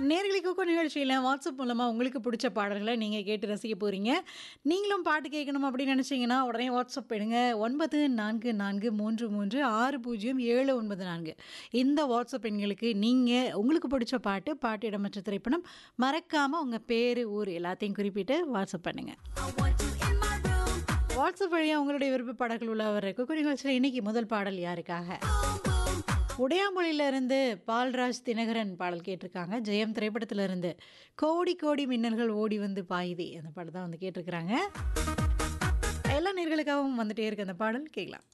நேர்களை குக்கு நிகழ்ச்சியில் வாட்ஸ்அப் மூலமாக உங்களுக்கு பிடிச்ச பாடல்களை நீங்கள் கேட்டு ரசிக்க போகிறீங்க நீங்களும் பாட்டு கேட்கணும் அப்படின்னு நினச்சிங்கன்னா உடனே வாட்ஸ்அப் எடுங்க ஒன்பது நான்கு நான்கு மூன்று மூன்று ஆறு பூஜ்ஜியம் ஏழு ஒன்பது நான்கு இந்த வாட்ஸ்அப் எண்களுக்கு நீங்கள் உங்களுக்கு பிடிச்ச பாட்டு பாட்டு இடமற்ற திரைப்படம் மறக்காமல் உங்கள் பேர் ஊர் எல்லாத்தையும் குறிப்பிட்டு வாட்ஸ்அப் பண்ணுங்கள் வாட்ஸ்அப் வழியாக உங்களுடைய விருப்ப பாடல்கள் உள்ள வர குக்கு நிகழ்ச்சியில் இன்னைக்கு முதல் பாடல் யாருக்காக உடையாமொழியிலிருந்து பால்ராஜ் தினகரன் பாடல் கேட்டிருக்காங்க ஜெயம் திரைப்படத்திலிருந்து கோடி கோடி மின்னல்கள் ஓடி வந்து பாயுதே அந்த பாடல் தான் வந்து கேட்டிருக்கிறாங்க எல்லா நேர்களுக்காகவும் வந்துட்டே இருக்கு அந்த பாடல் கேட்கலாம்